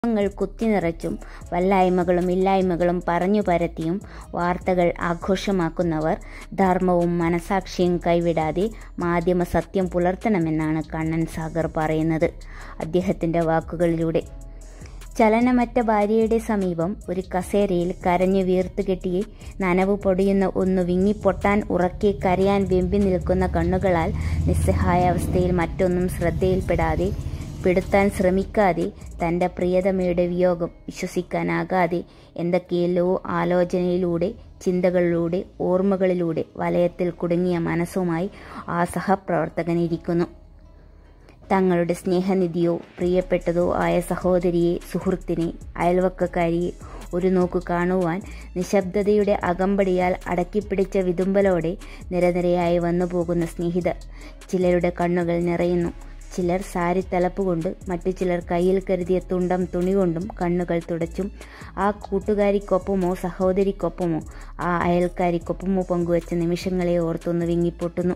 ങ്ങൾ കുത്തിനിറച്ചും വല്ലായ്മകളും ഇല്ലായ്മകളും പറഞ്ഞു പരത്തിയും വാർത്തകൾ ആഘോഷമാക്കുന്നവർ ധർമ്മവും മനസാക്ഷിയും കൈവിടാതെ മാധ്യമ സത്യം പുലർത്തണമെന്നാണ് കണ്ണൻ സാഗർ പറയുന്നത് അദ്ദേഹത്തിൻ്റെ വാക്കുകളിലൂടെ ചലനമറ്റ ഭാര്യയുടെ സമീപം ഒരു കസേരയിൽ കരഞ്ഞു വീർത്തുകെട്ടി നനവ് പൊടിയുന്ന ഒന്ന് വിങ്ങിപ്പൊട്ടാൻ ഉറക്കെ കരയാൻ വെമ്പി നിൽക്കുന്ന കണ്ണുകളാൽ നിസ്സഹായാവസ്ഥയിൽ മറ്റൊന്നും ശ്രദ്ധയിൽപ്പെടാതെ പെടുത്താൻ ശ്രമിക്കാതെ തൻ്റെ പ്രിയതമയുടെ വിയോഗം വിശ്വസിക്കാനാകാതെ എന്തൊക്കെയല്ലോ ആലോചനയിലൂടെ ചിന്തകളിലൂടെ ഓർമ്മകളിലൂടെ വലയത്തിൽ കുടുങ്ങിയ മനസ്സുമായി ആ സഹപ്രവർത്തകൻ ഇരിക്കുന്നു തങ്ങളുടെ സ്നേഹനിധിയോ പ്രിയപ്പെട്ടതോ ആയ സഹോദരിയെ സുഹൃത്തിനെ അയൽവക്കക്കാരിയെ ഒരു നോക്കു കാണുവാൻ നിശബ്ദതയുടെ അകമ്പടിയാൽ അടക്കിപ്പിടിച്ച വിതുമ്പലോടെ നിരനിരയായി വന്നു പോകുന്ന സ്നേഹിതർ ചിലരുടെ കണ്ണുകൾ നിറയുന്നു ചിലർ സാരി തലപ്പുകൊണ്ട് മറ്റു ചിലർ കയ്യിൽ കരുതിയ തുണ്ടം തുണി കൊണ്ടും കണ്ണുകൾ തുടച്ചും ആ കൂട്ടുകാരിക്കൊപ്പമോ സഹോദരിക്കൊപ്പമോ ആ അയൽക്കാരിക്കൊപ്പമോ പങ്കുവച്ച നിമിഷങ്ങളെ ഓർത്തൊന്ന് വിങ്ങിപ്പൊട്ടുന്നു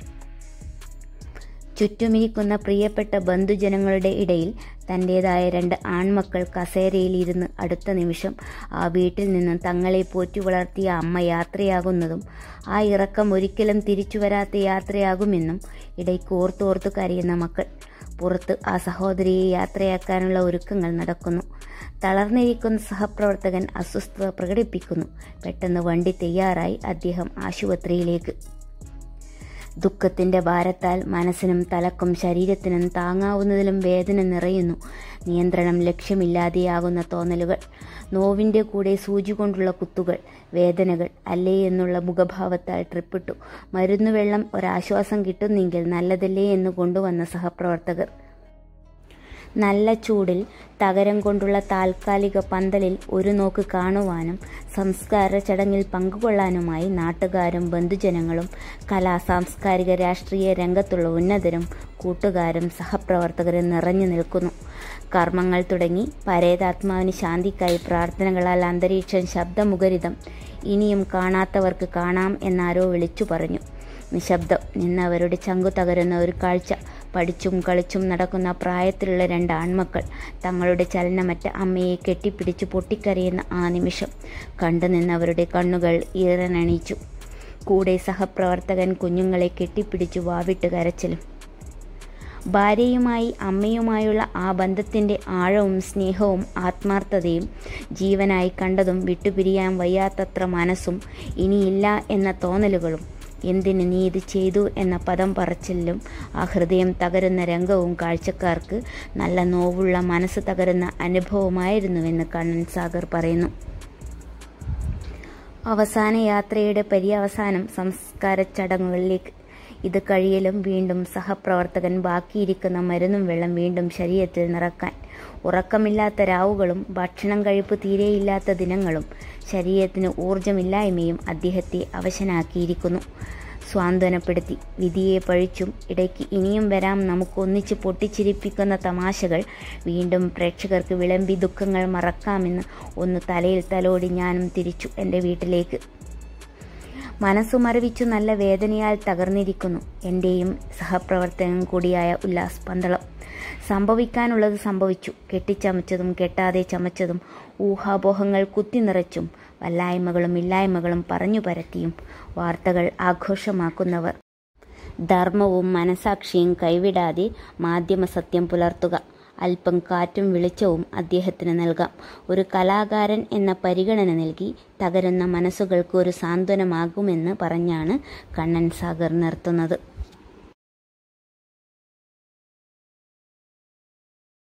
ചുറ്റുമിരിക്കുന്ന പ്രിയപ്പെട്ട ബന്ധുജനങ്ങളുടെ ഇടയിൽ തൻ്റേതായ രണ്ട് ആൺമക്കൾ കസേരയിൽ ഇരുന്ന് അടുത്ത നിമിഷം ആ വീട്ടിൽ നിന്നും തങ്ങളെ പോറ്റി വളർത്തിയ അമ്മ യാത്രയാകുന്നതും ആ ഇറക്കം ഒരിക്കലും തിരിച്ചു വരാത്ത യാത്രയാകുമെന്നും ഇടയ്ക്ക് ഓർത്തോർത്തു കരയുന്ന മക്കൾ പുറത്ത് ആ സഹോദരിയെ യാത്രയാക്കാനുള്ള ഒരുക്കങ്ങൾ നടക്കുന്നു തളർന്നിരിക്കുന്ന സഹപ്രവർത്തകൻ അസ്വസ്ഥത പ്രകടിപ്പിക്കുന്നു പെട്ടെന്ന് വണ്ടി തയ്യാറായി അദ്ദേഹം ആശുപത്രിയിലേക്ക് ദുഃഖത്തിന്റെ ഭാരത്താൽ മനസ്സിനും തലക്കും ശരീരത്തിനും താങ്ങാവുന്നതിലും വേദന നിറയുന്നു നിയന്ത്രണം ലക്ഷ്യമില്ലാതെയാകുന്ന തോന്നലുകൾ നോവിൻ്റെ കൂടെ സൂചി കൊണ്ടുള്ള കുത്തുകൾ വേദനകൾ അല്ലേ എന്നുള്ള മുഖഭാവത്താൽ ട്രിപ്പിട്ടു മരുന്നുവെള്ളം ഒരാശ്വാസം കിട്ടുന്നെങ്കിൽ നല്ലതല്ലേ എന്ന് കൊണ്ടുവന്ന സഹപ്രവർത്തകർ നല്ല ചൂടിൽ തകരം കൊണ്ടുള്ള താൽക്കാലിക പന്തലിൽ ഒരു നോക്ക് കാണുവാനും സംസ്കാര ചടങ്ങിൽ പങ്കുകൊള്ളാനുമായി നാട്ടുകാരും ബന്ധുജനങ്ങളും കലാ സാംസ്കാരിക രാഷ്ട്രീയ രംഗത്തുള്ള ഉന്നതരും കൂട്ടുകാരും സഹപ്രവർത്തകരും നിറഞ്ഞു നിൽക്കുന്നു കർമ്മങ്ങൾ തുടങ്ങി പരേതാത്മാവിന് ശാന്തിക്കായി പ്രാർത്ഥനകളാൽ അന്തരീക്ഷം ശബ്ദമുഖരിതം ഇനിയും കാണാത്തവർക്ക് കാണാം എന്നാരോ വിളിച്ചു പറഞ്ഞു നിശബ്ദം നിന്നവരുടെ ചങ്കു തകരുന്ന ഒരു കാഴ്ച പഠിച്ചും കളിച്ചും നടക്കുന്ന പ്രായത്തിലുള്ള രണ്ട് ആൺമക്കൾ തങ്ങളുടെ ചലനമറ്റ അമ്മയെ കെട്ടിപ്പിടിച്ച് പൊട്ടിക്കരയുന്ന ആ നിമിഷം കണ്ടു നിന്നവരുടെ കണ്ണുകൾ ഈറനണിയിച്ചു കൂടെ സഹപ്രവർത്തകൻ കുഞ്ഞുങ്ങളെ കെട്ടിപ്പിടിച്ചു വാവിട്ട് കരച്ചിലും ഭാര്യയുമായി അമ്മയുമായുള്ള ആ ബന്ധത്തിൻ്റെ ആഴവും സ്നേഹവും ആത്മാർത്ഥതയും ജീവനായി കണ്ടതും വിട്ടുപിരിയാൻ വയ്യാത്തത്ര മനസ്സും ഇനിയില്ല എന്ന തോന്നലുകളും എന്തിന് നീ ഇത് ചെയ്തു എന്ന പദം പറച്ചിലും ആ ഹൃദയം തകരുന്ന രംഗവും കാഴ്ചക്കാർക്ക് നല്ല നോവുള്ള മനസ്സ് തകരുന്ന അനുഭവമായിരുന്നുവെന്ന് കണ്ണൻ സാഗർ പറയുന്നു അവസാന യാത്രയുടെ പര്യവസാനം സംസ്കാര ചടങ്ങുകളിലേക്ക് ഇത് കഴിയലും വീണ്ടും സഹപ്രവർത്തകൻ ബാക്കിയിരിക്കുന്ന മരുന്നും വെള്ളം വീണ്ടും ശരീരത്തിൽ നിറക്കാൻ ഉറക്കമില്ലാത്ത രാവുകളും ഭക്ഷണം കഴിപ്പ് തീരെയില്ലാത്ത ദിനങ്ങളും ശരീരത്തിന് ഊർജമില്ലായ്മയും അദ്ദേഹത്തെ അവശനാക്കിയിരിക്കുന്നു സ്വാന്തനപ്പെടുത്തി വിധിയെ പഴിച്ചും ഇടയ്ക്ക് ഇനിയും വരാം നമുക്കൊന്നിച്ച് പൊട്ടിച്ചിരിപ്പിക്കുന്ന തമാശകൾ വീണ്ടും പ്രേക്ഷകർക്ക് വിളമ്പി ദുഃഖങ്ങൾ മറക്കാമെന്ന് ഒന്ന് തലയിൽ തലോടി ഞാനും തിരിച്ചു എൻ്റെ വീട്ടിലേക്ക് മനസ്സു മരവിച്ചു നല്ല വേദനയാൽ തകർന്നിരിക്കുന്നു എൻ്റെയും സഹപ്രവർത്തകൻ കൂടിയായ ഉല്ലാസ് പന്തളം സംഭവിക്കാനുള്ളത് സംഭവിച്ചു കെട്ടിച്ചമച്ചതും കെട്ടാതെ ചമച്ചതും ഊഹാപോഹങ്ങൾ കുത്തിനിറച്ചും വല്ലായ്മകളും ഇല്ലായ്മകളും പറഞ്ഞു പരത്തിയും വാർത്തകൾ ആഘോഷമാക്കുന്നവർ ധർമ്മവും മനസാക്ഷിയും കൈവിടാതെ മാധ്യമ സത്യം പുലർത്തുക അല്പം കാറ്റും വെളിച്ചവും അദ്ദേഹത്തിന് നൽകാം ഒരു കലാകാരൻ എന്ന പരിഗണന നൽകി തകരുന്ന മനസ്സുകൾക്ക് ഒരു സാന്ത്വനമാകുമെന്ന് പറഞ്ഞാണ് കണ്ണൻ സാഗർ നിർത്തുന്നത്